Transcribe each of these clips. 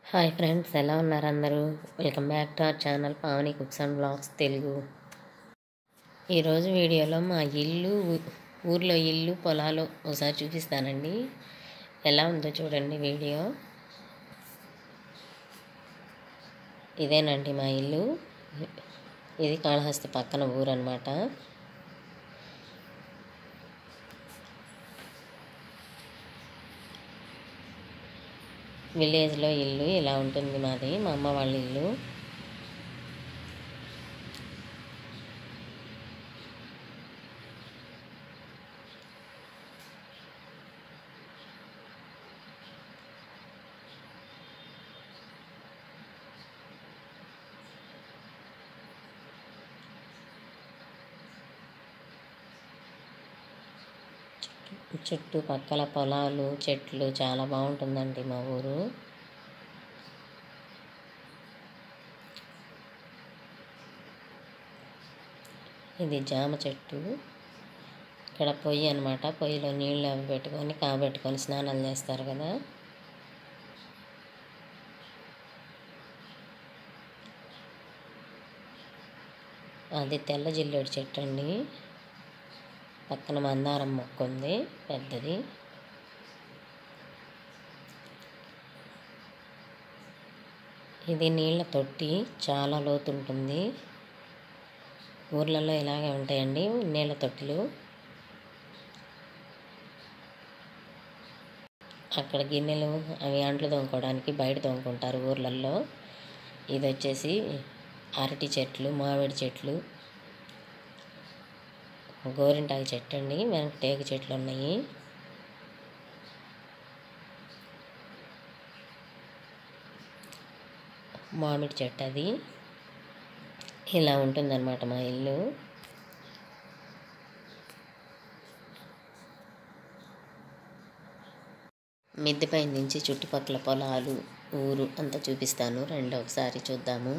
hi friends ఎలా ఉన్నారు అందరూ welcome back to our channel Pavani cooks and blogs Telugu ఈరోజు వీడియోలో మా ఇల్లు ఊ- ఊర్లో ఇల్లు పొలాలు ఒకసారి చూపిస్తానండి ఎలా ఉందో చూడండి వీడియో ఇదేనండి మా ఇల్లు ఇది కాళహస్తి పక్కన ఊరు అనమాట విలేజ్లో ఇల్లు ఇలా ఉంటుంది మాది మా అమ్మ వాళ్ళ ఇల్లు చుట్టుపక్కల పొలాలు చెట్లు చాలా బాగుంటుందండి మా ఊరు ఇది జామ చెట్టు ఇక్కడ పొయ్యి అనమాట పొయ్యిలో నీళ్ళు అవి పెట్టుకొని కాబెట్టుకొని స్నానాలు చేస్తారు కదా అది తెల్ల జిల్లేడు చెట్టు అండి పక్కన మందారం మొక్క ఉంది పెద్దది ఇది నీళ్ళ తొట్టి చాలా లోతు ఉంటుంది ఊర్లలో ఇలాగే ఉంటాయండి నీళ్ళ తొట్టిలు అక్కడ గిన్నెలు అవి అంట్లు తోముకోవడానికి బయట తోముకుంటారు ఊర్లలో ఇది వచ్చేసి అరటి చెట్లు మామిడి చెట్లు గోరింటాకు చెట్టు అండి వెనక టేకు చెట్లు ఉన్నాయి మామిడి చెట్టు అది ఇలా ఉంటుందన్నమాట మా ఇల్లు మిద్దెపై నుంచి చుట్టుపక్కల పొలాలు ఊరు అంతా చూపిస్తాను రండి ఒకసారి చూద్దాము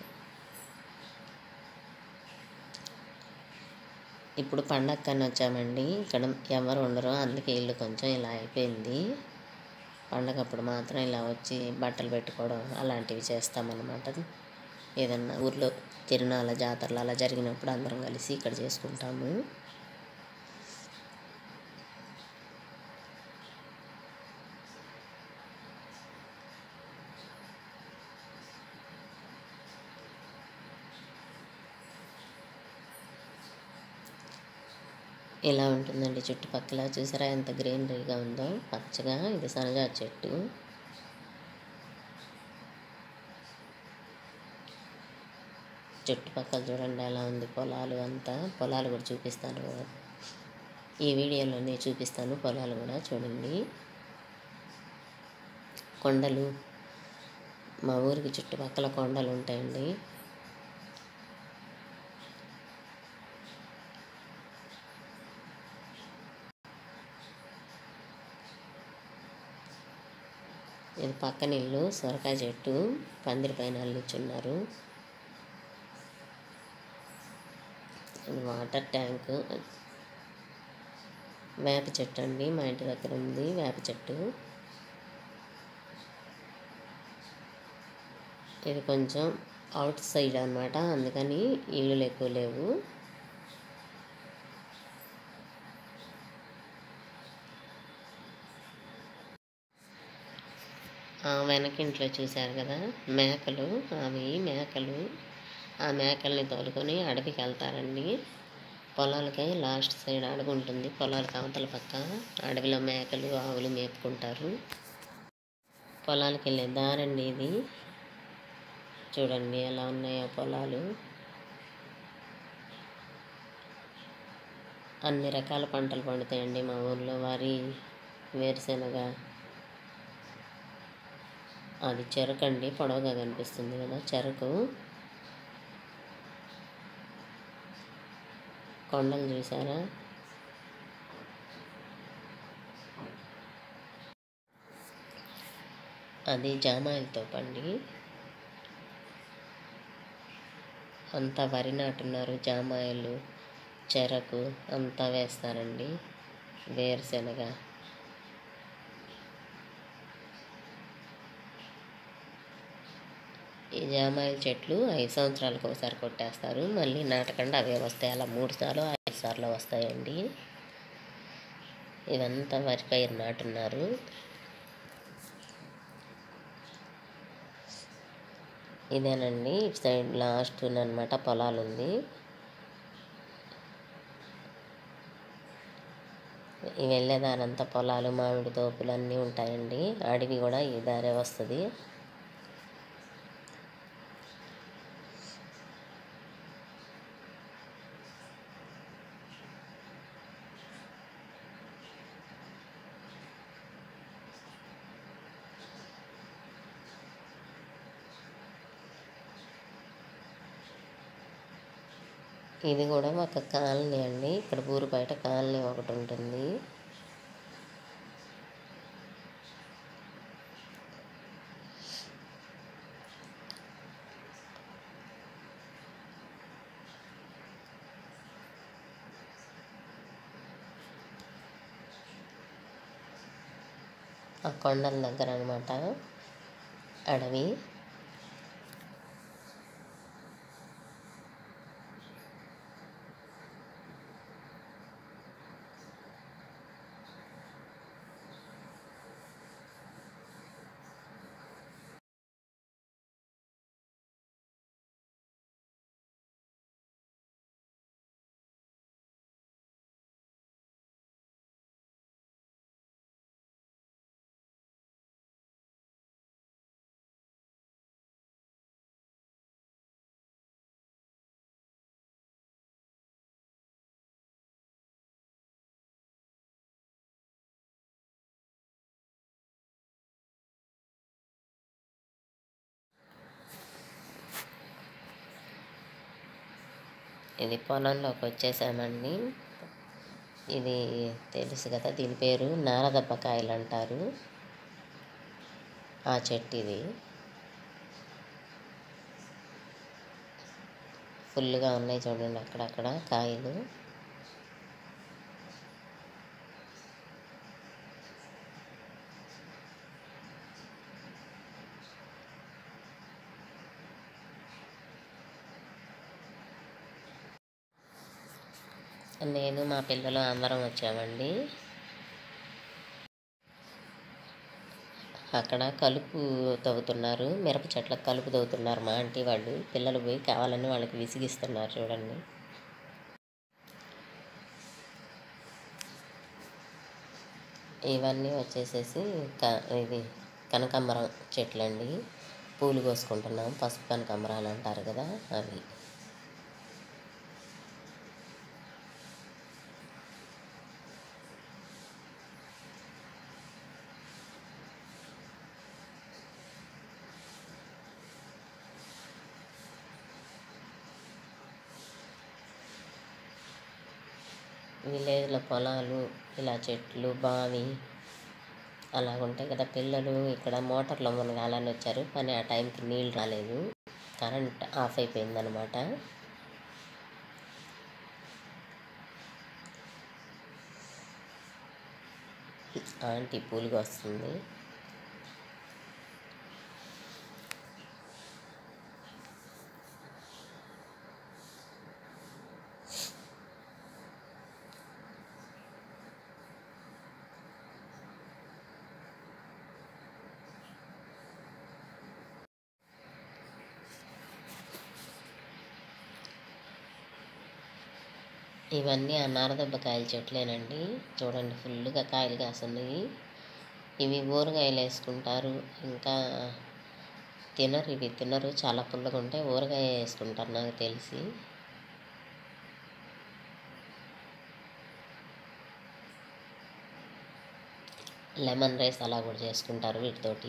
ఇప్పుడు పండగకని వచ్చామండి ఇక్కడ ఎవరు ఉండరు అందుకే ఇల్లు కొంచెం ఇలా అయిపోయింది పండగప్పుడు మాత్రం ఇలా వచ్చి బట్టలు పెట్టుకోవడం అలాంటివి చేస్తామన్నమాట ఏదన్నా ఊర్లో తిరునాళ్ళ జాతరలు అలా జరిగినప్పుడు అందరం కలిసి ఇక్కడ చేసుకుంటాము ఇలా ఉంటుందండి చుట్టుపక్కల చూసారా ఎంత గ్రీనరీగా ఉందో పచ్చగా ఇది సనజా చెట్టు చుట్టుపక్కల చూడండి ఎలా ఉంది పొలాలు అంతా పొలాలు కూడా చూపిస్తాను కదా ఈ వీడియోలోనే చూపిస్తాను పొలాలు కూడా చూడండి కొండలు మా ఊరికి చుట్టుపక్కల కొండలు ఉంటాయండి ఇది పక్కన ఇల్లు సొరకాయ చెట్టు పందిరి పైన అల్లుచున్నారు ఇది వాటర్ ట్యాంక్ వేప చెట్టు అండి మా ఇంటి దగ్గర ఉంది వేప చెట్టు ఇది కొంచెం అవుట్ సైడ్ అనమాట అందుకని ఇల్లులు ఎక్కువ లేవు ఆ వెనకింట్లో చూశారు కదా మేకలు అవి మేకలు ఆ మేకల్ని తోలుకొని అడవికి వెళ్తారండి పొలాలకి లాస్ట్ సైడ్ అడవి ఉంటుంది పొలాలకు అవతల పక్క అడవిలో మేకలు ఆవులు మేపుకుంటారు పొలాలకు వెళ్ళే దారండి ఇది చూడండి ఎలా ఉన్నాయో పొలాలు అన్ని రకాల పంటలు పండుతాయండి మా ఊర్లో వరి వేరుశెనగ అది చెరకు అండి పొడవుగా కనిపిస్తుంది కదా చెరకు కొండలు చూసారా అది జామాయిలతో పండి అంతా వరి నాటున్నారు జామాయిలు చెరకు అంతా వేస్తారండి వేరుశెనగ ఈ జామాయిల చెట్లు ఐదు సంవత్సరాలకు ఒకసారి కొట్టేస్తారు మళ్ళీ నాటకుండా అవే వస్తాయి అలా మూడు సార్లు ఐదు సార్లు వస్తాయండి ఇదంతా వరి పైరు నాటున్నారు ఇదేనండి ఇటు సైడ్ లాస్ట్ అనమాట పొలాలు ఉంది ఈ వెళ్ళే దారంతా పొలాలు మామిడి తోపులు అన్నీ ఉంటాయండి అడవి కూడా ఈ దారే వస్తుంది ఇది కూడా ఒక కాలనీ అండి ఇక్కడ ఊరు బయట కాలనీ ఒకటి ఉంటుంది ఆ కొండల దగ్గర అనమాట అడవి ఇది పొలంలోకి వచ్చేసామండి ఇది తెలుసు కదా దీని పేరు నారదబ్బకాయలు అంటారు ఆ చెట్టు ఇది ఫుల్గా ఉన్నాయి చూడండి అక్కడక్కడ కాయలు నేను మా పిల్లలు అందరం వచ్చామండి అక్కడ కలుపు తవ్వుతున్నారు మిరప చెట్లకు కలుపు తవ్వుతున్నారు మా ఆంటీ వాళ్ళు పిల్లలు పోయి కావాలని వాళ్ళకి విసిగిస్తున్నారు చూడండి ఇవన్నీ వచ్చేసేసి క ఇది కనకాంబరం చెట్లండి పూలు కోసుకుంటున్నాం పసుపు కనకాంబరాలు అంటారు కదా అవి విలేజ్లో పొలాలు ఇలా చెట్లు బావి అలా ఉంటాయి కదా పిల్లలు ఇక్కడ మోటార్లో మునగాలని వచ్చారు కానీ ఆ టైంకి నీళ్ళు రాలేదు కరెంట్ ఆఫ్ అయిపోయిందనమాట ఆంటీ పూలుగా వస్తుంది ఇవన్నీ ఆ నారదబ్బకాయల చెట్లేనండి చూడండి ఫుల్గా కాయలు కాస్తున్నాయి ఇవి ఊరగాయలు వేసుకుంటారు ఇంకా తినరు ఇవి తినరు చాలా పుల్లగా ఉంటాయి ఊరగాయ వేసుకుంటారు నాకు తెలిసి లెమన్ రైస్ అలా కూడా చేసుకుంటారు వీటితోటి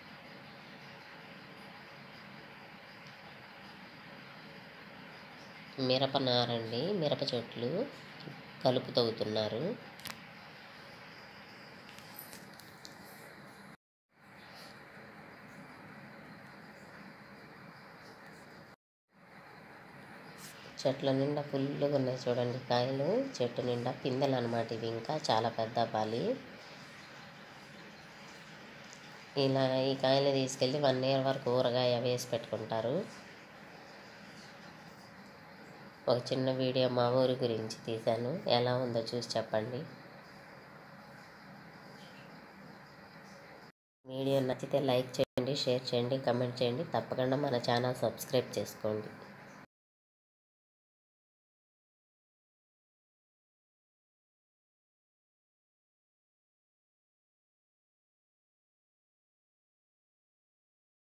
మిరప నారండి మిరప చెట్లు కలుపు తవ్వుతున్నారు చెట్ల నిండా ఫుల్గా ఉన్నాయి చూడండి కాయలు చెట్టు నిండా పిందెలు అనమాట ఇవి ఇంకా చాలా పెద్ద పాలి ఇలా ఈ కాయలు తీసుకెళ్ళి వన్ ఇయర్ వరకు ఊరగాయ వేసి పెట్టుకుంటారు ఒక చిన్న వీడియో మా ఊరి గురించి తీశాను ఎలా ఉందో చూసి చెప్పండి వీడియో నచ్చితే లైక్ చేయండి షేర్ చేయండి కమెంట్ చేయండి తప్పకుండా మన ఛానల్ సబ్స్క్రైబ్ చేసుకోండి